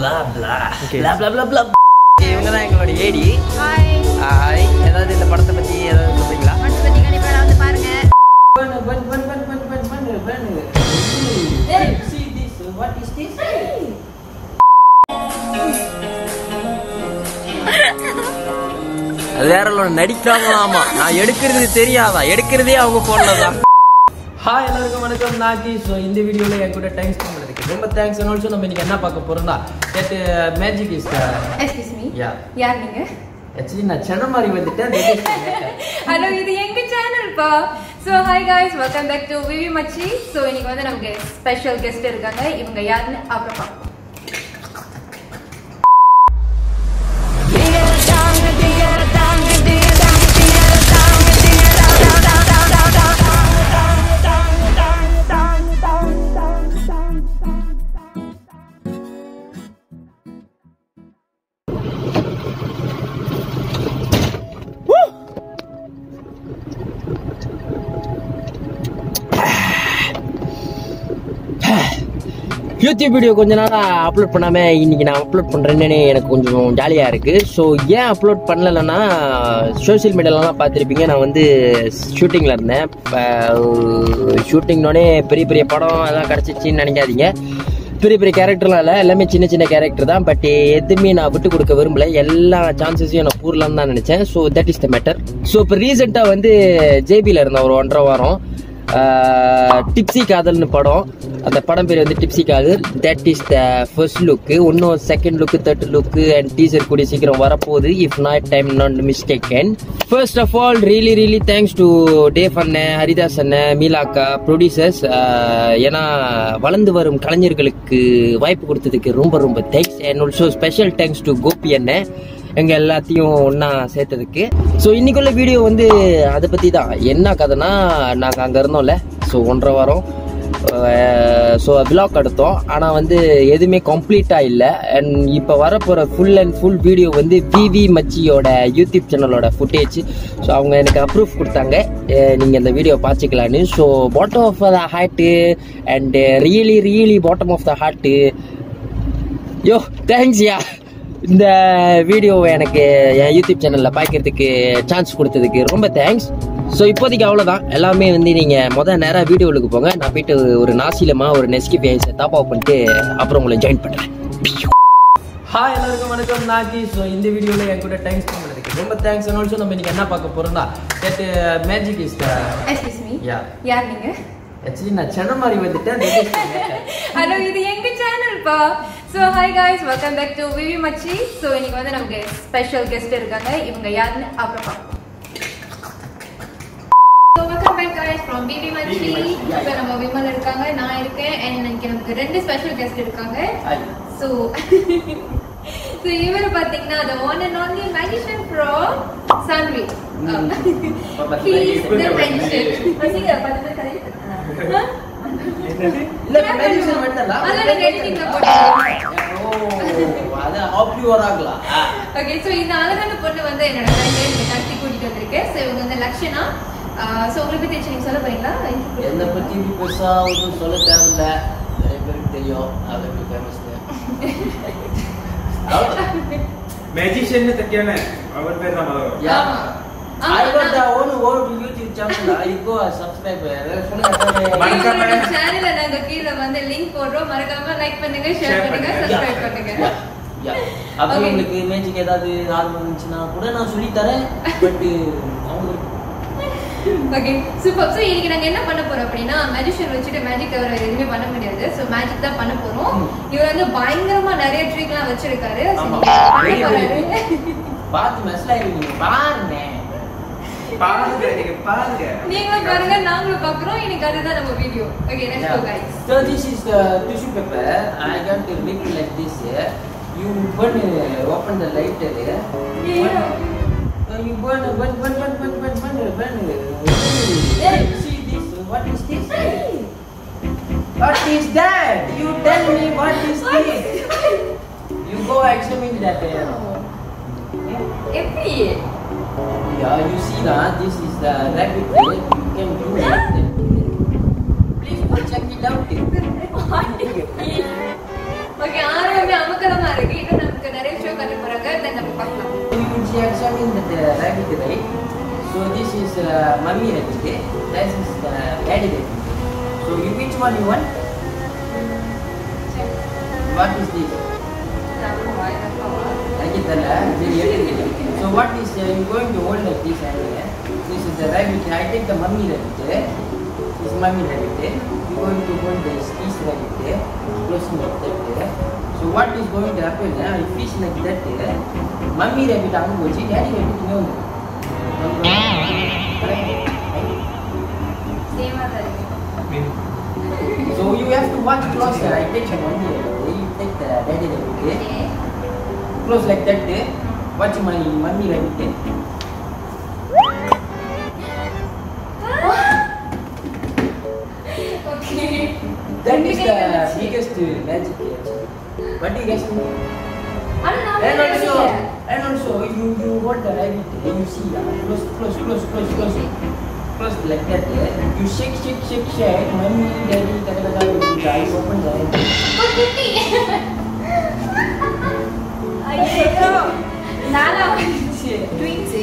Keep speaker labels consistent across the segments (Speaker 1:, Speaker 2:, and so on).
Speaker 1: blah blah
Speaker 2: Okay.
Speaker 1: blah blah blah blah இவங்க தான் எங்களோட ஏடி
Speaker 3: ஹாய்
Speaker 1: ஹாய் ஏதாவது இந்த படத்தை பத்தி ஏதாவது சொல்றீங்களா
Speaker 3: பட்டு பத்தி கண்டிப்பா நான் வந்து பாருங்க
Speaker 1: பண்ணு பண்ணு பண்ணு பண்ணு பண்ணு பண்ணு பண்ணு பண்ணு see this what is this அது வேற ஒன்று நடிக்காமலாமா நான் எடுக்கிறது தெரியாதா எடுக்கிறதே அவங்க போன்ல தான் ஹாய் எல்லாருக்கும் வணக்கம் நாகி ஸோ இந்த வீடியோவில் என் கூட டைம் ஸ்பெண்ட் பண்ணதுக்கு ரொம்ப தேங்க்ஸ் அண்ட் ஆல்சோ நம்ம இன்னைக்கு என்ன பார்க்க போறோம்னா that magic is
Speaker 3: excuse me
Speaker 1: Yeah.
Speaker 3: யார் நீங்க
Speaker 1: ஆக்சுவலி நான் சென்னை மாதிரி வந்துட்டேன் that is the matter.
Speaker 3: Hello இது எங்க சேனல் பா so hi guys welcome back to V V Machi so இன்னைக்கு வந்து நமக்கு ஸ்பெஷல் கெஸ்ட் இருக்காங்க இவங்க யாருன்னு அப்புறம் பார்ப்போம்
Speaker 1: யூடியூப் வீடியோ கொஞ்ச நாளாக அப்லோட் பண்ணாமல் இன்னைக்கு நான் அப்லோட் பண்ணுறேன்னு எனக்கு கொஞ்சம் ஜாலியாக இருக்குது ஸோ ஏன் அப்லோட் பண்ணலைன்னா சோஷியல் மீடியாலலாம் பார்த்துருப்பீங்க நான் வந்து ஷூட்டிங்கில் இருந்தேன் ஷூட்டிங்னோடனே பெரிய பெரிய படம் அதெல்லாம் கிடச்சிச்சின்னு நினைக்காதீங்க பெரிய பெரிய கேரக்டர்லாம் இல்லை எல்லாமே சின்ன சின்ன கேரக்டர் தான் பட் எதுவுமே நான் விட்டு கொடுக்க விரும்பல எல்லா சான்சஸையும் நான் பூரலான்னு தான் நினச்சேன் so that is the matter so இப்போ ரீசெண்டாக வந்து ஜேபியில் இருந்தேன் ஒரு ஒன்றரை வாரம் டிப்ஸி காதல்னு படம் அந்த படம் பேர் வந்து டிப்ஸி காதல் that is the first look இன்னும் second look third look and teaser கூடிய சீக்கிரம் வரப்போகுது if not time not mistake first of all really really thanks to டேஃப் அண்ணன் ஹரிதாஸ் அண்ணன் மீலாக்கா ப்ரொடியூசர்ஸ் ஏன்னா வளர்ந்து வரும் கலைஞர்களுக்கு வாய்ப்பு கொடுத்ததுக்கு ரொம்ப ரொம்ப thanks and also special thanks to Gopi அண்ணன் எங்க எல்லாத்தையும் ஒண்ணா சேர்த்ததுக்கு ஸோ இன்னைக்குள்ள வீடியோ வந்து அதை பத்தி தான் என்ன கதைனா நாங்க அங்க இருந்தோம்ல ஸோ ஒன்றரை வாரம் ஸோ விலாக் எடுத்தோம் ஆனால் வந்து எதுவுமே கம்ப்ளீட்டாக இல்லை அண்ட் இப்போ வரப்போகிற ஃபுல் அண்ட் ஃபுல் வீடியோ வந்து விவி மச்சியோட யூடியூப் சேனலோட ஃபுட்டேஜ் ஸோ அவங்க எனக்கு அப்ரூவ் கொடுத்தாங்க நீங்கள் இந்த வீடியோ பார்த்துக்கலான்னு so bottom of the heart and really really bottom of the heart yo தேங்க்ஸ்யா இந்த வீடியோவை எனக்கு என் யூடியூப் சேனலில் பார்க்கறதுக்கு சான்ஸ் கொடுத்ததுக்கு ரொம்ப தேங்க்ஸ் ஸோ இப்போதைக்கு அவ்வளோதான் எல்லாமே வந்து நீங்கள் மொதல் நேராக வீடியோவுக்கு போங்க நான் போயிட்டு ஒரு நாசிலமா ஒரு நெஸ்கி பேஸை டாப் ஆஃப் பண்ணிட்டு அப்புறம் உங்களை ஜாயின் பண்ணுறேன் ஹாய் எல்லாருக்கும் வணக்கம் நாகி ஸோ இந்த வீடியோவில் என் கூட டைம் ஸ்பெண்ட் பண்ணதுக்கு ரொம்ப தேங்க்ஸ் அண்ட் ஆல்சோ நம்ம இன்னைக்கு என்ன பார்க்க போகிறோம்னா that magic is
Speaker 3: excuse me
Speaker 1: yeah
Speaker 3: யார் நீங்க
Speaker 1: ஆக்சுவலி நான் சென்னை மாதிரி வந்துட்டேன் that is the matter.
Speaker 3: Hello இது எங்க சேனல் பா so hi guys welcome back to V V Machi so இன்னைக்கு வந்து நமக்கு ஸ்பெஷல் கெஸ்ட் இருக்காங்க இவங்க யாருன்னு அப்புறம் பார்ப்போம் So, welcome back guys from BB Machi.
Speaker 1: BB Machi, yeah,
Speaker 3: இப்போ
Speaker 1: yeah.
Speaker 3: நம்ம விமல் இருக்காங்க நான் இருக்கேன் and இன்னைக்கு நமக்கு ரெண்டு ஸ்பெஷல் கெஸ்ட் இருக்காங்க
Speaker 1: Hi.
Speaker 3: ஸோ ஸோ இவர் பார்த்தீங்கன்னா the one and only magician from Sunway. Um,
Speaker 1: Papa,
Speaker 3: he is
Speaker 1: இப்ப
Speaker 3: the
Speaker 1: நம்ம
Speaker 3: magician.
Speaker 1: வந்து-
Speaker 3: பசங்க பத்து பேர் கதை ஆ?
Speaker 1: இல்ல, magician மட்டும்தான்.
Speaker 3: அதெல்லாம் நீங்க editing ல போட்டுருங்க.
Speaker 1: ஓ, அது off-viewer ஆகலாம். ஆ.
Speaker 3: ஓகே ஸோ இந்த அழகான பொண்ணு வந்து என்னோட ஃப்ரெண்ட் எனக்கு கடத்தி கூட்டிட்டு வந்திருக்கேன் ஸோ இவங்க வந்து லக்ஷனா ஸோ உங்களை பத்தி வச்சு நீங்க சொல்ல போறீங்களா
Speaker 1: என்னை பத்தி இப்படி பெருசா ஒன்றும் சொல்ல தேவையில்ல நிறைய பேருக்கு தெரியும் அவருக்கு ஃபேமஸ்
Speaker 2: ಮ್ಯಾಜಿಷಿಯನ್ ತೆಗ್ಯಾನೆ ಅವನ பேர் தான் மதம்
Speaker 1: Yeah.
Speaker 3: ஆமா.
Speaker 1: I got
Speaker 3: ஆமா,
Speaker 1: the own own YouTube channel. I go and subscribe. சொல்லுங்க.
Speaker 2: மறக்காம-
Speaker 3: சேனல்ல நாங்க கீழ வந்து லிங்க் போடுறோம் மறக்காம லைக் பண்ணுங்க ஷேர்
Speaker 2: Share
Speaker 3: பண்ணுங்க
Speaker 2: பண்ணுங்க.
Speaker 3: சப்ஸ்கிரைப் பண்ணுங்க
Speaker 1: Yeah. Yeah. அப்படி
Speaker 3: Okay.
Speaker 1: உங்களுக்கு மேஜிக் ஏதாவது ஆர்வம் இருந்துச்சுன்னா கூட நான் சொல்லி தரேன் பட் அவங்களுக்கு
Speaker 3: ஓகே சூப்பர் ஸோ இன்னைக்கு நாங்க என்ன பண்ண போறோம் அப்படின்னா மேஜிஷியன் வச்சுட்டு மேஜிக் தவிர எதுவுமே பண்ண முடியாது ஸோ மேஜிக் தான் பண்ண போறோம்
Speaker 1: ம்.
Speaker 3: இவர் வந்து பயங்கரமா நிறைய ட்ரிக்லாம் வச்சிருக்காரு So,
Speaker 1: ஆமா.
Speaker 3: நீங்க பண்ண
Speaker 1: பெரிய,
Speaker 3: போறாரு.
Speaker 1: பார்த்து மெஸ்ல இருக்கீங்க பாருங்க
Speaker 2: பாருங்க நீங்க பாருங்க
Speaker 3: நீங்களும் பாருங்க நாங்களும் பாக்குறோம் இன்னைக்கு அதுதான் நம்ம video okay let's go guys
Speaker 1: So this is the tissue paper. I got to make it like this. yeah. You burn, uh, open the lighter. yeah.
Speaker 3: Yeah.
Speaker 1: Uh, you burn, uh, burn, burn, burn, burn, burn, burn, uh, burn. uh,
Speaker 3: Yeah.
Speaker 1: See this? uh, What is this? What is that? You tell me what is this? You go examine that. uh,
Speaker 3: எப்படி
Speaker 1: Yeah, you see that? This is the rabbit tail. You can do it. Please go check it out.
Speaker 3: Okay ஆரம்பமே அமக்கலமா இருக்கு இன்னும் நமக்கு நிறைய விஷயம் கத்து போறாங்க தென் நம்ம பார்க்கலாம்
Speaker 1: She examined the rabbit, right? So this is uh, mummy rabbit. This is uh, daddy rabbit. So you which one you want? What is this? Like it, uh, So what is uh, you going to hold like this and uh, this is the rabbit. I take the mummy rabbit. This is mummy rabbit. You going to hold this this rabbit closing like that. So what is going to happen? Uh, if fish like that, mummy rabbit அங்க போச்சு daddy rabbit இங்க வந்து
Speaker 3: சேமா தான் இருக்கு
Speaker 1: So you have to watch closer. I take the mummy rabbit. You take the daddy rabbit.
Speaker 3: Okay
Speaker 1: Close like that. Watch my mummy rabbit.
Speaker 3: Okay
Speaker 1: That is the biggest uh, magic. actually. What do you guys think?
Speaker 3: ஆனா நான்
Speaker 1: And
Speaker 3: வந்து
Speaker 1: also, and also, you you hold the rabbit. Then you see, uh, close, close, close, close, close, close like that. eh. You shake, shake, shake, shake. Mummy, daddy, da da da da. Your eyes open, the eyes.
Speaker 3: குட்டி ஐயோ நானா வந்துச்சு twins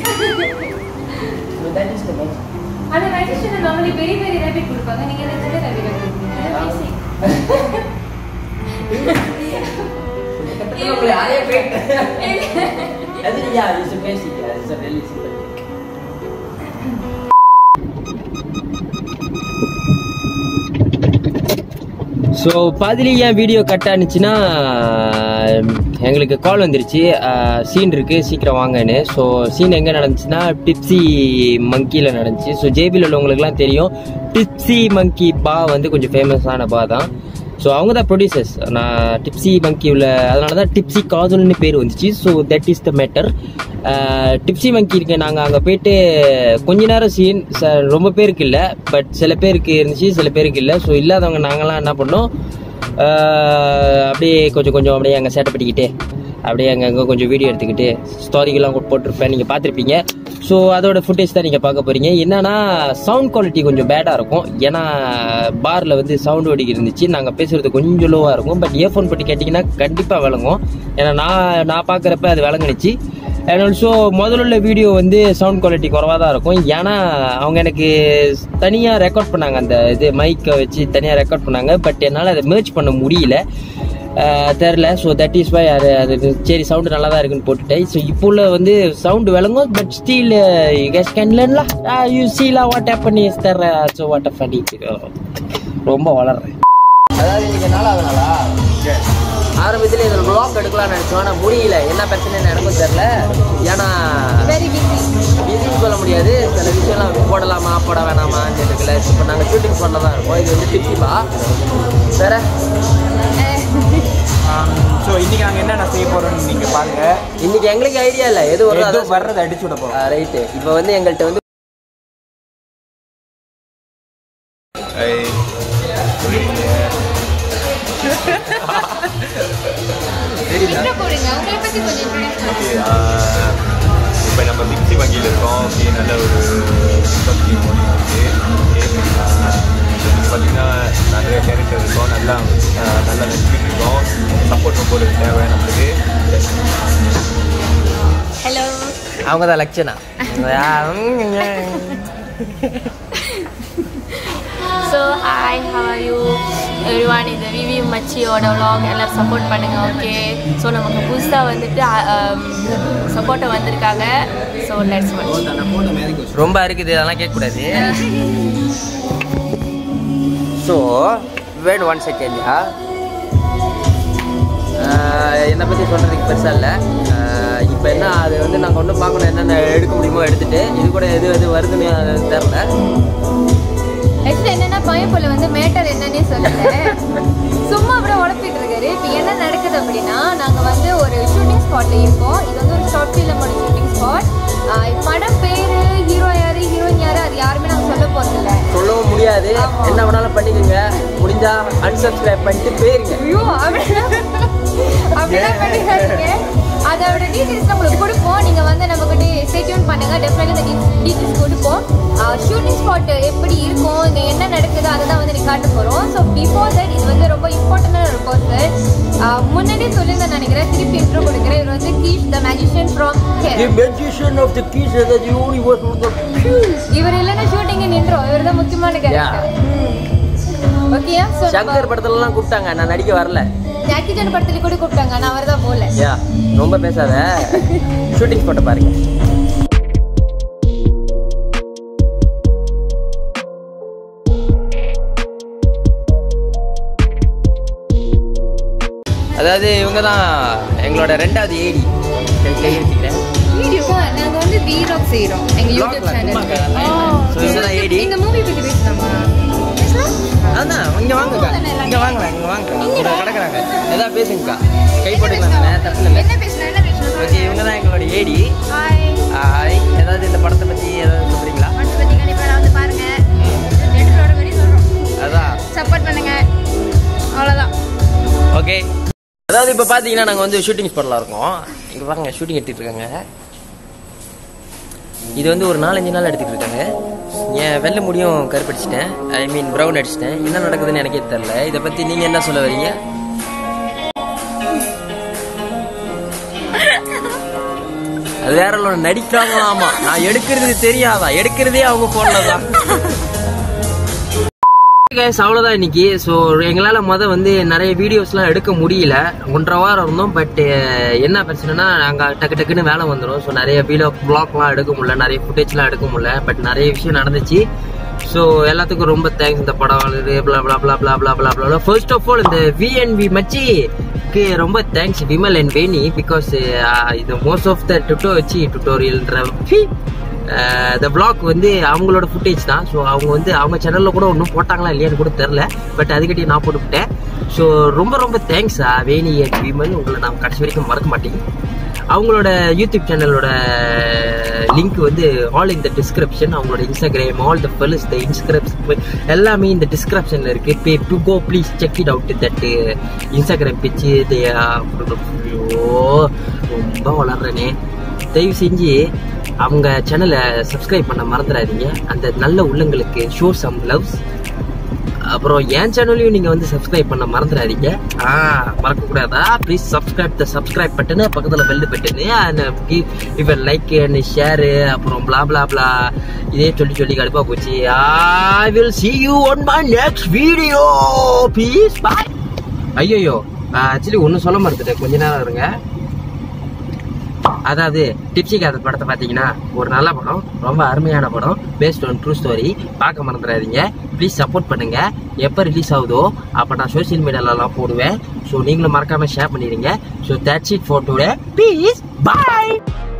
Speaker 1: So that is the magic.
Speaker 3: ஆனா magician normally பெரிய பெரிய rapid கொடுப்பாங்க நீங்க என்ன சின்ன ரேபிட் கொடுப்பீங்க
Speaker 1: உங்களை யாரையே போயிட்டு அது yeah, it's a basic. Yeah, it's a really simple trick. So பாதிலே ஏன் வீடியோ கட் ஆனிச்சுன்னா எங்களுக்கு கால் வந்துருச்சு சீன் இருக்கு சீக்கிரம் வாங்கன்னு ஸோ சீன் எங்கே நடந்துச்சுன்னா டிப்ஸி மங்கியில் நடந்துச்சு ஸோ ஜேபியில் உள்ளவங்களுக்குலாம் தெரியும் டிப்ஸி மங்கி பா வந்து கொஞ்சம் ஃபேமஸான பா தான் ஸோ அவங்க தான் ப்ரொடியூசர்ஸ் நான் டிப்ஸி மங்கி உள்ள அதனால தான் டிப்ஸி காஜல்னு பேர் வந்துச்சு so that is the matter Tipsy monkey இருக்கு நாங்கள் அங்கே போயிட்டு கொஞ்ச நேரம் சீன் ரொம்ப பேருக்கு இல்லை பட் சில பேருக்கு இருந்துச்சு சில பேருக்கு இல்லை ஸோ இல்லாதவங்க நாங்களாம் என்ன பண்ணோம் ஆஹ் அப்படியே கொஞ்சம் கொஞ்சம் அப்படியே அங்கே சேட்டை பண்ணிக்கிட்டு அப்படியே அங்கங்கே கொஞ்சம் வீடியோ எடுத்துக்கிட்டு ஸ்டோரிகள்லாம் போட்டிருப்பேன் நீங்கள் பார்த்துருப்பீங்க ஸோ அதோட ஃபுட்டேஜ் தான் நீங்கள் பார்க்க போகிறீங்க என்னன்னா சவுண்ட் குவாலிட்டி கொஞ்சம் பேடாக இருக்கும் ஏன்னா பாரில் வந்து சவுண்ட் ஓடிக்கு இருந்துச்சு நாங்கள் பேசுகிறது கொஞ்சம் லோவாக இருக்கும் பட் இயர்ஃபோன் போட்டு கேட்டிங்கன்னா கண்டிப்பாக விளங்கும் ஏன்னா நான் நான் பார்க்குறப்ப அது விளங்குனுச்சு அண்ட் ஆல்சோ முதல்ல உள்ள வீடியோ வந்து சவுண்ட் குவாலிட்டி குறவாக தான் இருக்கும் ஏன்னா அவங்க எனக்கு தனியாக ரெக்கார்ட் பண்ணாங்க அந்த இது மைக்கை வச்சு தனியாக ரெக்கார்ட் பண்ணாங்க பட் என்னால் அதை merge பண்ண முடியல அஹ் தெரில ஸோ தட் இஸ் வை அது அது சரி சவுண்டு நல்லா தான் இருக்குன்னு போட்டுட்டேன் ஸோ இப்போ உள்ள வந்து சவுண்டு விளங்கும் but still you guys can லேர்ன்லா யூ சீலா வாட் ஹேப்பன் இஸ் தர ஸோ வாட் ஃபனி ரொம்ப வளர்றேன் அதாவது இன்னைக்கு நாளாவதுனாலா ஆரம்பத்தில் இதில் ப்ளாக் எடுக்கலாம்னு நினச்சோம் ஆனால் முடியல என்ன பிரச்சனைன்னு எனக்கும் தெரில ஏன்னா
Speaker 3: வெரி பிஸி
Speaker 1: பிஸின்னு சொல்ல முடியாது சில விஷயம்லாம் போடலாமா போட வேணாமான்னு இருக்குல்ல இப்போ நாங்கள் ஷூட்டிங் பண்ண தான் இருக்கோம் இது வந்து டிப்ஸிப்பா வேற
Speaker 2: ஸோ இன்னைக்கு நாங்கள் என்னென்ன செய்ய போறோம்னு நீங்க பாருங்க
Speaker 1: இன்னைக்கு எங்களுக்கு ஐடியா இல்லை எது வரும்
Speaker 2: எது
Speaker 1: அதான்
Speaker 2: வர்றதை அடிச்சு விட போறோம்
Speaker 1: ரைட்டு இப்போ வந்து எங்கள்கிட்ட வந்து
Speaker 3: intro போடுங்க உங்களை பத்தி கொஞ்சம் introduce பண்ணுங்க.
Speaker 4: இப்போ நம்ம மிக்சி வங்கியில் இருக்கோம் ஓகே நல்ல ஒரு பக்தி மொழி இருக்குது பார்த்தீங்கன்னா நிறைய கேரக்டர் இருக்கும் நல்லா ஆஹ், நல்லா நடிச்சுட்டு இருக்கோம் சப்போர்ட் ரொம்ப ஒரு தேவை நம்மளுக்கு
Speaker 3: ஹலோ
Speaker 1: அவங்க தான் Lakshana
Speaker 5: so hi how you everyone இது விவி மச்சியோட vlog எல்லாம் சப்போர்ட் பண்ணுங்க ஓகே ஸோ நமக்கு புதுசாக வந்துட்டு சப்போர்ட்டை வந்திருக்காங்க ஸோ லெட்ஸ் வாட்ச்
Speaker 1: ரொம்ப இருக்குது அதெல்லாம் கேட்கக்கூடாது ஸோ வேட் ஒன் செகண்ட்யா என்னை பற்றி சொல்கிறதுக்கு பெருசாக இல்லை இப்போ என்ன அது வந்து நாங்கள் ஒன்றும் பார்க்கணும் என்னென்ன எடுக்க முடியுமோ எடுத்துட்டு இது கூட எது எது வருதுன்னு தெரில
Speaker 3: ஆக்சுவலி என்னன்னா பையன் வந்து மேட்டர் என்னன்னே சொல்லல சும்மா அப்படியே உழப்பிட்டு இருக்காரு இப்போ என்ன நடக்குது அப்படின்னா நாங்க வந்து ஒரு ஷூட்டிங் ஸ்பாட்ல இருக்கோம் இது வந்து ஒரு ஷார்ட் ஃபிலிமோட ஷூட்டிங் ஸ்பாட் படம் பேரு ஹீரோ யாரு ஹீரோயின் யாரு அது யாருமே நாங்க சொல்ல போறது இல்ல
Speaker 1: சொல்லவும் முடியாது
Speaker 3: ஆமா.
Speaker 1: என்ன வேணாலும் பண்ணிக்கோங்க முடிஞ்சா unsubscribe பண்ணிட்டு போயிருங்க
Speaker 3: ஐயோ அப்படிலாம் அப்படிலாம் பண்ணிக்காதீங்க அதோட டீட்டெயில்ஸ் உங்களுக்கு கொடுப்போம் நீங்க வந்து நம்ம கிட்ட ஸ்டே டியூன் பண்ணுங்க டெஃபினெட்லி இந்த டீட்டெயில்ஸ் கொடுப்போம் ஷூட்டிங் ஸ்பாட் எப்படி இருக்கும் இங்க என்ன நடக்குது அதை தான் வந்து நீ காட்ட போறோம் ஸோ பிஃபோர் தட் இது வந்து ரொம்ப இம்பார்ட்டண்டான ஒரு பர்சன் முன்னாடியே சொல்லியிருந்தேன் நினைக்கிறேன் திருப்பி இன்ட்ரோ கொடுக்குறேன் இவர் வந்து கீஷ் the magician from
Speaker 1: The magician of the keys of the universe of the
Speaker 3: இவர் இல்லைன்னா ஷூட்டிங் நின்றோம் இவர் தான் முக்கியமான கேரக்டர் ஓகேயா ஸோ
Speaker 1: சங்கர் படத்துலலாம் கூப்பிட்டாங்க நான் நடிக்க வரல
Speaker 3: ஜாக்கி ஜான் படத்துல கூட கூப்பிட்டாங்க நான் அவர் தான் போகல
Speaker 1: யா ரொம்ப பேசாத ஷூட்டிங் ஸ்பாட்டை பாருங்க அதாவது இவங்க தான் எங்களோட ரெண்டாவது ஏடி கையெழுத்திக்கிறேன்
Speaker 3: வீடியோ நாங்க வந்து வீராக் செய்றோம் எங்க யூடியூப்
Speaker 1: So, இதுதான் AD.
Speaker 3: சேனல் இந்த மூவி பத்தி பேசலாமா
Speaker 1: அதான் இங்க வாங்கக்கா இங்க வாங்கலாம் இங்க வாங்க இங்க கிடக்குறாங்க ஏதாவது பேசுங்கக்கா கை போட்டுக்கலாம் தப்பு இல்லை
Speaker 3: என்ன பேசணும் என்ன பேசணும்
Speaker 1: ஓகே இவங்க தான் எங்களோட ஏடி
Speaker 3: ஹாய்
Speaker 1: ஹாய் ஏதாவது இந்த படத்தை பத்தி ஏதாவது சொல்றீங்களா
Speaker 3: அடுத்து பத்தி கண்டிப்பா நான் வந்து பாருங்க தேட்டரோட வரையும் சொல்றோம்
Speaker 1: அதான்
Speaker 3: சப்போர்ட் பண்ணுங்க அவ்வளவுதான்
Speaker 1: ஓகே அதாவது இப்போ பார்த்தீங்கன்னா நாங்கள் வந்து ஷூட்டிங் ஸ்பாட்டில் இருக்கோம் இங்கே பாருங்க ஷூட்டிங் எடுத்துகிட்டு இருக்காங்க இது வந்து ஒரு நாலஞ்சு நாள் எடுத்துக்கிட்டு இருக்காங்க என் வெள்ளை முடியும் கருப்படிச்சிட்டேன் ஐ மீன் ப்ரௌன் அடிச்சிட்டேன் என்ன நடக்குதுன்னு எனக்கே தெரில இதை பற்றி நீங்கள் என்ன சொல்ல வரீங்க அது வேற ஒன்று நடிக்காமலாமா நான் எடுக்கிறது தெரியாதா எடுக்கிறதே அவங்க ஃபோனில் தான் கைஸ் அவ்வளோதான் இன்னைக்கு ஸோ எங்களால் மொதல் வந்து நிறைய வீடியோஸ்லாம் எடுக்க முடியல ஒன்றரை வாரம் இருந்தோம் பட் என்ன பிரச்சனைனா நாங்கள் டக்கு டக்குன்னு வேலை வந்துடும் ஸோ நிறைய வீடியோ ப்ளாக்லாம் எடுக்க முடியல நிறைய ஃபுட்டேஜ்லாம் எடுக்க முடியல பட் நிறைய விஷயம் நடந்துச்சு ஸோ எல்லாத்துக்கும் ரொம்ப தேங்க்ஸ் இந்த படம் இது blah blah blah blah blah blah blah first of all இந்த விஎன்வி மச்சிக்கு ரொம்ப thanks Vimal and Veni because இது மோஸ்ட் ஆஃப் த டுட்டோ வச்சு டுட்டோரியல்ன்ற த பிளாக் வந்து அவங்களோட ஃபுட்டேஜ் தான் ஸோ அவங்க வந்து அவங்க சேனலில் கூட ஒன்றும் போட்டாங்களா இல்லையான்னு கூட தெரில பட் அதுக்கிட்டே நான் போட்டுவிட்டேன் ஸோ ரொம்ப ரொம்ப தேங்க்ஸ் வேணி அண்ட் விமல் உங்களை நான் கடைசி வரைக்கும் மறக்க மாட்டேன் அவங்களோட யூடியூப் சேனலோட லிங்க் வந்து ஆல் இந்த டிஸ்கிரிப்ஷன் அவங்களோட இன்ஸ்டாகிராம் ஆல் த ஃபெல்ஸ் த இன்ஸ்கிரிப்ஷன் எல்லாமே இந்த டிஸ்கிரிப்ஷனில் இருக்குது pay to go please check it out that Instagram பிச்சு ரொம்ப வளர்றேனே தயவு செஞ்சு அவங்க சேனலை சப்ஸ்கிரைப் பண்ண மறந்துடாதீங்க அந்த நல்ல உள்ளங்களுக்கு ஷோ சம் லவ்ஸ் அப்புறம் என் சேனலையும் நீங்க வந்து சப்ஸ்கிரைப் பண்ண மறந்துடாதீங்க ஆ மறக்கக்கூடாதா please subscribe the subscribe button பக்கத்தில் பெல் பட்டனு அண்ட் இவர் லைக் அண்ட் ஷேரு அப்புறம் blah blah blah இதே சொல்லி சொல்லி கடுப்பா போச்சு I will see you on my next video peace bye ஐயோ ஆக்சுவலி ஒன்றும் சொல்ல மறந்துட்டேன் கொஞ்ச நேரம் இருங்க அதாவது டிப்ஸி காத படத்தை பார்த்தீங்கன்னா ஒரு நல்ல படம் ரொம்ப அருமையான படம் பேஸ்ட் ஆன் ட்ரூ ஸ்டோரி பார்க்க மறந்துடாதீங்க ப்ளீஸ் சப்போர்ட் பண்ணுங்க எப்போ ரிலீஸ் ஆகுதோ அப்போ நான் சோஷியல் மீடியாலலாம் போடுவேன் ஸோ நீங்களும் மறக்காம ஷேர் பண்ணிடுங்க so that's it for today please bye